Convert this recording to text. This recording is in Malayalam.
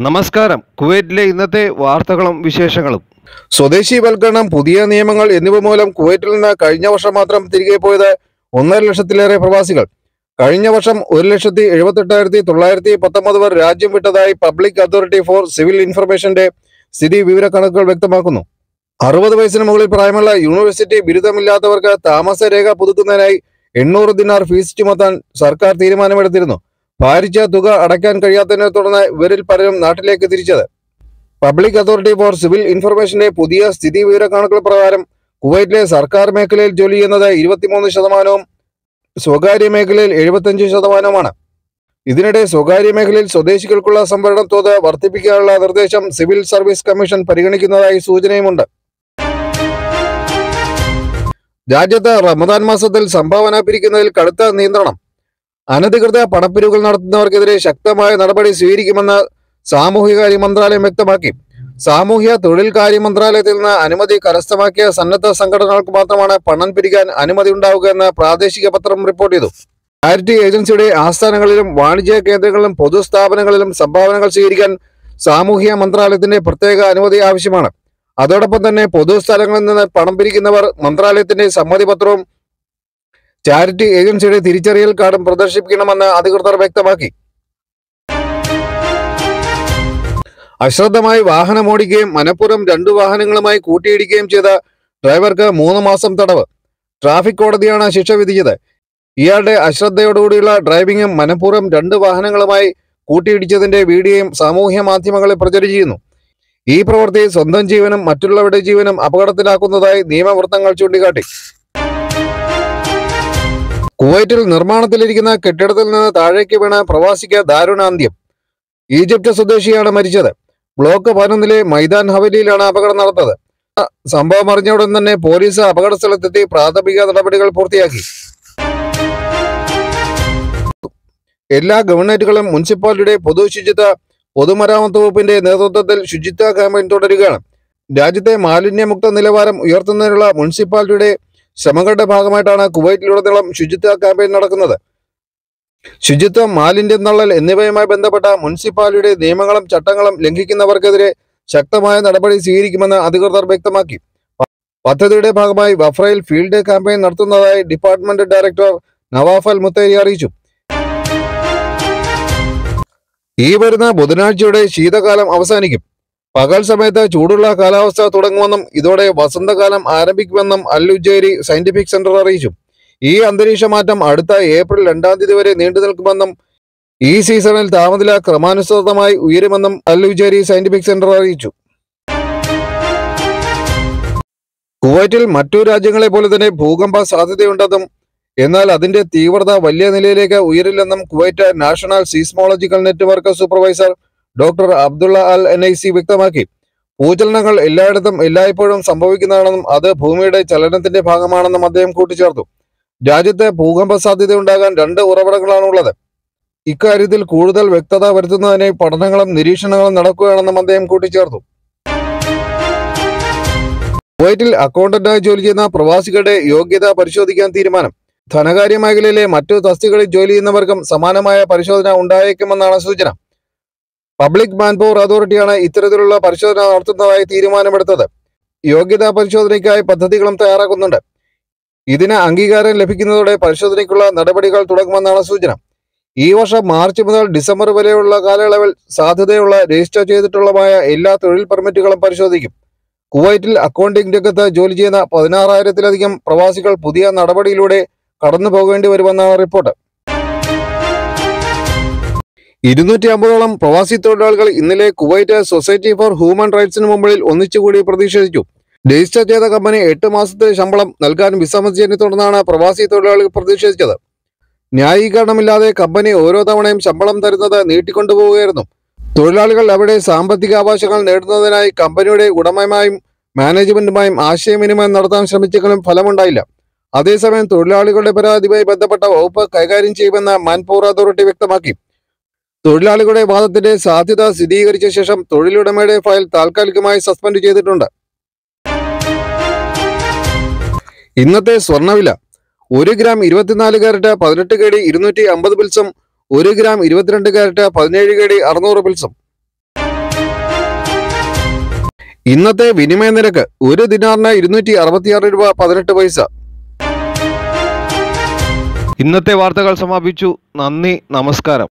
നമസ്കാരം കുവൈറ്റിലെ ഇന്നത്തെ വാർത്തകളും വിശേഷങ്ങളും സ്വദേശീവൽക്കരണം പുതിയ നിയമങ്ങൾ എന്നിവ മൂലം കുവൈറ്റിൽ നിന്ന് കഴിഞ്ഞ വർഷം മാത്രം തിരികെ പോയത് ഒന്നര ലക്ഷത്തിലേറെ പ്രവാസികൾ കഴിഞ്ഞ വർഷം ഒരു ലക്ഷത്തി എഴുപത്തെട്ടായിരത്തി തൊള്ളായിരത്തി പത്തൊമ്പത് പേർ രാജ്യം വിട്ടതായി പബ്ലിക് അതോറിറ്റി ഫോർ സിവിൽ ഇൻഫർമേഷന്റെ സ്ഥിതി വിവര കണക്കുകൾ വ്യക്തമാക്കുന്നു അറുപത് വയസ്സിന് മുകളിൽ പ്രായമുള്ള യൂണിവേഴ്സിറ്റി ബിരുദമില്ലാത്തവർക്ക് താമസ രേഖ പുതുക്കുന്നതിനായി എണ്ണൂറ് ദിനാർ ഫീസ് ചുമത്താൻ സർക്കാർ തീരുമാനമെടുത്തിരുന്നു ഭാരിച്ച തുക അടയ്ക്കാൻ കഴിയാത്തതിനെ തുടർന്ന് ഇവരിൽ പലരും നാട്ടിലേക്ക് തിരിച്ചത് പബ്ലിക് അതോറിറ്റി ഫോർ സിവിൽ ഇൻഫർമേഷന്റെ പുതിയ സ്ഥിതി വിവര കണക്കുകൾ പ്രകാരം കുവൈറ്റിലെ സർക്കാർ മേഖലയിൽ ജോലി ചെയ്യുന്നത് ഇരുപത്തിമൂന്ന് ശതമാനവും സ്വകാര്യ മേഖലയിൽ എഴുപത്തഞ്ച് ശതമാനവുമാണ് ഇതിനിടെ സ്വകാര്യ മേഖലയിൽ സ്വദേശികൾക്കുള്ള സംവരണ തോത് വർദ്ധിപ്പിക്കാനുള്ള നിർദ്ദേശം സിവിൽ സർവീസ് കമ്മീഷൻ പരിഗണിക്കുന്നതായി സൂചനയുമുണ്ട് രാജ്യത്ത് റമദാൻ മാസത്തിൽ സംഭാവന പിരിക്കുന്നതിൽ കടുത്ത നിയന്ത്രണം അനധികൃത പണപ്പിരിവുകൾ നടത്തുന്നവർക്കെതിരെ ശക്തമായ നടപടി സ്വീകരിക്കുമെന്ന് സാമൂഹികകാര്യ മന്ത്രാലയം വ്യക്തമാക്കി സാമൂഹ്യ തൊഴിൽ കാര്യ മന്ത്രാലയത്തിൽ നിന്ന് അനുമതി കരസ്ഥമാക്കിയ സന്നദ്ധ സംഘടനകൾക്ക് മാത്രമാണ് പണം പിരിക്കാൻ അനുമതി ഉണ്ടാവുക എന്ന് പ്രാദേശിക പത്രം റിപ്പോർട്ട് ചെയ്തു ചാരിറ്റി ഏജൻസിയുടെ ആസ്ഥാനങ്ങളിലും വാണിജ്യ കേന്ദ്രങ്ങളിലും പൊതുസ്ഥാപനങ്ങളിലും സംഭാവനകൾ സ്വീകരിക്കാൻ സാമൂഹ്യ മന്ത്രാലയത്തിന്റെ പ്രത്യേക അനുമതി ആവശ്യമാണ് അതോടൊപ്പം തന്നെ പൊതുസ്ഥലങ്ങളിൽ നിന്ന് പണം പിരിക്കുന്നവർ മന്ത്രാലയത്തിന്റെ സമ്മതിപത്രവും ചാരിറ്റി ഏജൻസിയുടെ തിരിച്ചറിയൽ കാർഡും പ്രദർശിപ്പിക്കണമെന്ന് അധികൃതർ വ്യക്തമാക്കി അശ്രദ്ധമായി വാഹനമോടിക്കുകയും മനഃപൂർവ്വം രണ്ടു വാഹനങ്ങളുമായി കൂട്ടിയിടിക്കുകയും ചെയ്ത ഡ്രൈവർക്ക് മൂന്ന് മാസം തടവ് ട്രാഫിക് കോടതിയാണ് ശിക്ഷ വിധിച്ചത് ഇയാളുടെ അശ്രദ്ധയോടുകൂടിയുള്ള ഡ്രൈവിംഗും മനഃപൂർവ്വം രണ്ട് വാഹനങ്ങളുമായി കൂട്ടിയിടിച്ചതിന്റെ വീഡിയോയും സാമൂഹ്യ മാധ്യമങ്ങളിൽ പ്രചരിച്ചിരുന്നു ഈ പ്രവൃത്തി സ്വന്തം ജീവനും മറ്റുള്ളവരുടെ ജീവനും അപകടത്തിലാക്കുന്നതായി നിയമവൃത്തങ്ങൾ ചൂണ്ടിക്കാട്ടി കുവൈറ്റിൽ നിർമ്മാണത്തിലിരിക്കുന്ന കെട്ടിടത്തിൽ നിന്ന് താഴേക്ക് വീണ പ്രവാസിക്ക് ദാരുണാന്ത്യം ഈജിപ്ത് സ്വദേശിയാണ് മരിച്ചത് ബ്ലോക്ക് പതിനൊന്നിലെ മൈതാൻ ഹവലിയിലാണ് അപകടം നടന്നത് സംഭവം അറിഞ്ഞ ഉടൻ തന്നെ പോലീസ് അപകട സ്ഥലത്തെത്തി പ്രാഥമിക നടപടികൾ പൂർത്തിയാക്കി എല്ലാ ഗവൺമെന്റുകളും മുനിസിപ്പാലിറ്റിയുടെ പൊതു ശുചിത്വ പൊതുമരാമത്ത് വകുപ്പിന്റെ നേതൃത്വത്തിൽ ശുചിത്വ ക്യാമ്പയിൻ തുടരുകയാണ് രാജ്യത്തെ മാലിന്യമുക്ത നിലവാരം ഉയർത്തുന്നതിനുള്ള മുനിസിപ്പാലിറ്റിയുടെ ശ്രമങ്ങളുടെ ഭാഗമായിട്ടാണ് കുവൈറ്റിലുടനീളം ശുചിത്വ ക്യാമ്പയിൻ നടക്കുന്നത് ശുചിത്വം മാലിന്യം തള്ളൽ എന്നിവയുമായി ബന്ധപ്പെട്ട മുനിസിപ്പാലിറ്റിയുടെ നിയമങ്ങളും ചട്ടങ്ങളും ലംഘിക്കുന്നവർക്കെതിരെ ശക്തമായ നടപടി സ്വീകരിക്കുമെന്ന് അധികൃതർ വ്യക്തമാക്കി പദ്ധതിയുടെ ഭാഗമായി വഫ്രയിൽ ഫീൽഡ് ക്യാമ്പയിൻ നടത്തുന്നതായി department director Nawaf Al Mutairi അറിയിച്ചു ഈ വരുന്ന ബുധനാഴ്ചയോടെ ശീതകാലം അവസാനിക്കും പകൽ സമയത്ത് ചൂടുള്ള കാലാവസ്ഥ തുടങ്ങുമെന്നും ഇതോടെ വസന്തകാലം ആരംഭിക്കുമെന്നും അൽ ഉജേരി സയന്റിഫിക് സെന്റർ അറിയിച്ചു ഈ അന്തരീക്ഷ മാറ്റം അടുത്ത ഏപ്രിൽ രണ്ടാം തീയതി വരെ നീണ്ടു നിൽക്കുമെന്നും ഈ സീസണിൽ താപനില ക്രമാനുസൃതമായി ഉയരുമെന്നും അൽ ഉജേരി സയന്റിഫിക് സെന്റർ അറിയിച്ചു കുവൈറ്റിൽ മറ്റു രാജ്യങ്ങളെ പോലെ തന്നെ ഭൂകമ്പ സാധ്യതയുണ്ടെന്നും എന്നാൽ അതിന്റെ തീവ്രത വലിയ നിലയിലേക്ക് ഉയരില്ലെന്നും Kuwait National Seismological Network supervisor doctor Abdullah Al Enezi വ്യക്തമാക്കി ഭൂചലനങ്ങൾ എല്ലായിടത്തും എല്ലായ്പ്പോഴും സംഭവിക്കുന്നതാണെന്നും അത് ഭൂമിയുടെ ചലനത്തിന്റെ ഭാഗമാണെന്നും അദ്ദേഹം കൂട്ടിച്ചേർത്തു രാജ്യത്ത് ഭൂകമ്പ സാധ്യതയുണ്ടാകാൻ രണ്ട് ഉറവിടങ്ങളാണുള്ളത് ഇക്കാര്യത്തിൽ കൂടുതൽ വ്യക്തത വരുത്തുന്നതിനായി പഠനങ്ങളും നിരീക്ഷണങ്ങളും നടക്കുകയാണെന്നും അദ്ദേഹം കൂട്ടിച്ചേർത്തു കുവൈറ്റിൽ അക്കൗണ്ടന്റായി ജോലി ചെയ്യുന്ന പ്രവാസികളുടെ യോഗ്യത പരിശോധിക്കാൻ തീരുമാനം ധനകാര്യ മേഖലയിലെ മറ്റു തസ്തികളിൽ ജോലി ചെയ്യുന്നവർക്കും സമാനമായ പരിശോധന ഉണ്ടായേക്കുമെന്നാണ് സൂചന പബ്ലിക് മാൻപവർ അതോറിറ്റിയാണ് ഇത്തരത്തിലുള്ള പരിശോധന നടത്തുന്നതായി തീരുമാനമെടുത്തത് യോഗ്യതാ പരിശോധനയ്ക്കായി പദ്ധതികളും തയ്യാറാക്കുന്നുണ്ട് ഇതിന് അംഗീകാരം ലഭിക്കുന്നതോടെ പരിശോധനയ്ക്കുള്ള നടപടികൾ തുടങ്ങുമെന്നാണ് സൂചന ഈ വർഷം മാർച്ച് മുതൽ ഡിസംബർ വരെയുള്ള കാലയളവിൽ സാധ്യതയുള്ള രജിസ്റ്റർ ചെയ്തിട്ടുള്ളമായ എല്ലാ തൊഴിൽ പെർമിറ്റുകളും പരിശോധിക്കും കുവൈറ്റിൽ അക്കൗണ്ടിംഗ് രംഗത്ത് ജോലി ചെയ്യുന്ന പതിനാറായിരത്തിലധികം പ്രവാസികൾ പുതിയ നടപടിയിലൂടെ കടന്നു പോകേണ്ടി വരുമെന്നാണ് റിപ്പോർട്ട് ഇരുന്നൂറ്റി അമ്പതോളം പ്രവാസി തൊഴിലാളികൾ ഇന്നലെ കുവൈറ്റ് സൊസൈറ്റി ഫോർ ഹ്യൂമൻ റൈറ്റ്സിന് മുമ്പിൽ ഒന്നിച്ചുകൂടി പ്രതിഷേധിച്ചു രജിസ്റ്റർ ചെയ്ത കമ്പനി എട്ട് മാസത്തെ ശമ്പളം നൽകാൻ വിസമ്മതിച്ചതിനെ തുടർന്നാണ് പ്രവാസി തൊഴിലാളികൾ പ്രതിഷേധിച്ചത് ന്യായീകരണമില്ലാതെ കമ്പനി ഓരോ തവണയും ശമ്പളം തരുന്നത് നീട്ടിക്കൊണ്ടുപോവുകയായിരുന്നു തൊഴിലാളികൾ അവിടെ സാമ്പത്തിക അവകാശങ്ങൾ നേടുന്നതിനായി കമ്പനിയുടെ ഉടമയുമായും മാനേജ്മെന്റുമായും ആശയവിനിമയം നടത്താൻ ശ്രമിച്ചെങ്കിലും ഫലമുണ്ടായില്ല അതേസമയം തൊഴിലാളികളുടെ പരാതിയുമായി ബന്ധപ്പെട്ട വകുപ്പ് കൈകാര്യം ചെയ്യുമെന്ന് മാൻപവർ അതോറിറ്റി വ്യക്തമാക്കി തൊഴിലാളികളുടെ വാദത്തിന്റെ സാധ്യത സ്ഥിരീകരിച്ച ശേഷം തൊഴിലുടമയുടെ ഫയൽ താൽക്കാലികമായി സസ്പെൻഡ് ചെയ്തിട്ടുണ്ട് ഇന്നത്തെ സ്വർണ്ണവില ഒരു ഗ്രാം ഇരുപത്തിനാല് കാരറ്റ് പതിനെട്ട് കേടി ഇരുന്നൂറ്റി അമ്പത് പിൽസും ഒരു ഗ്രാം ഇരുപത്തിരണ്ട് കാരറ്റ് പതിനേഴ് കേടി അറുന്നൂറ് പിൽസും ഇന്നത്തെ വിനിമയ നിരക്ക് ഒരു ദിനാറിന് ഇരുന്നൂറ്റി അറുപത്തിയാറ് രൂപ പതിനെട്ട് പൈസ ഇന്നത്തെ വാർത്തകൾ സമാപിച്ചു നന്ദി നമസ്കാരം